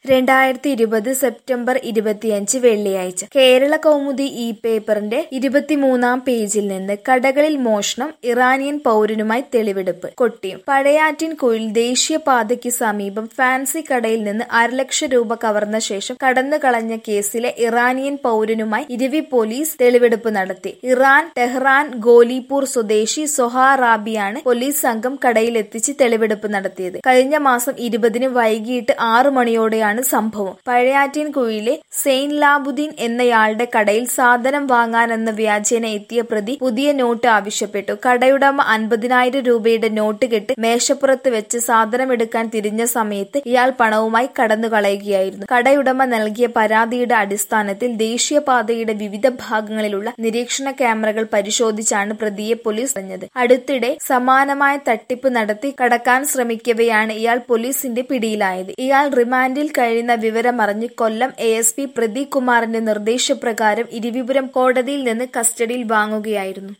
രണ്ടായിരത്തി ഇരുപത് സെപ്റ്റംബർ ഇരുപത്തിയഞ്ച് വെള്ളിയാഴ്ച കേരള കൗമുദി ഈ പേപ്പറിന്റെ ഇരുപത്തിമൂന്നാം പേജിൽ നിന്ന് കടകളിൽ മോഷണം ഇറാനിയൻ പൗരനുമായി തെളിവെടുപ്പ് കൊട്ടിയം പഴയാറ്റിൻകോയിൽ ദേശീയപാതയ്ക്ക് സമീപം ഫാൻസി കടയിൽ നിന്ന് അരലക്ഷം രൂപ കവർന്ന ശേഷം കടന്നു കളഞ്ഞ കേസിലെ ഇറാനിയൻ പൗരനുമായി ഇരവി പോലീസ് തെളിവെടുപ്പ് നടത്തി ഇറാൻ ടെഹ്റാൻ ഗോലിപൂർ സ്വദേശി സൊഹാ റാബിയാണ് പോലീസ് സംഘം കടയിലെത്തിച്ച് തെളിവെടുപ്പ് നടത്തിയത് കഴിഞ്ഞ മാസം ഇരുപതിന് വൈകിട്ട് ആറു മണിയോടെയാണ് ആണ് സംഭവം പഴയാറ്റിൻകുഴിയിലെ സെയിൻ ലാബുദ്ദീൻ എന്നയാളുടെ കടയിൽ സാധനം വാങ്ങാനെന്ന വ്യാജേന എത്തിയ പ്രതി പുതിയ നോട്ട് ആവശ്യപ്പെട്ടു കടയുടമ അൻപതിനായിരം രൂപയുടെ നോട്ട് കെട്ട് മേശപ്പുറത്ത് വെച്ച് സാധനമെടുക്കാൻ തിരിഞ്ഞ സമയത്ത് ഇയാൾ പണവുമായി കടന്നു കളയുകയായിരുന്നു കടയുടമ നൽകിയ പരാതിയുടെ അടിസ്ഥാനത്തിൽ ദേശീയപാതയുടെ വിവിധ ഭാഗങ്ങളിലുള്ള നിരീക്ഷണ ക്യാമറകൾ പരിശോധിച്ചാണ് പ്രതിയെ പോലീസ് അറിഞ്ഞത് അടുത്തിടെ സമാനമായ തട്ടിപ്പ് നടത്തി കടക്കാൻ ശ്രമിക്കവെയാണ് ഇയാൾ പോലീസിന്റെ പിടിയിലായത് ഇയാൾ റിമാൻഡിൽ കഴിയുന്ന വിവരമറിഞ്ഞ് Kollam A S P Pradeep കുമാറിന്റെ നിർദ്ദേശപ്രകാരം ഇരിവിപുരം കോടതിയിൽ നിന്ന് കസ്റ്റഡിയിൽ വാങ്ങുകയായിരുന്നു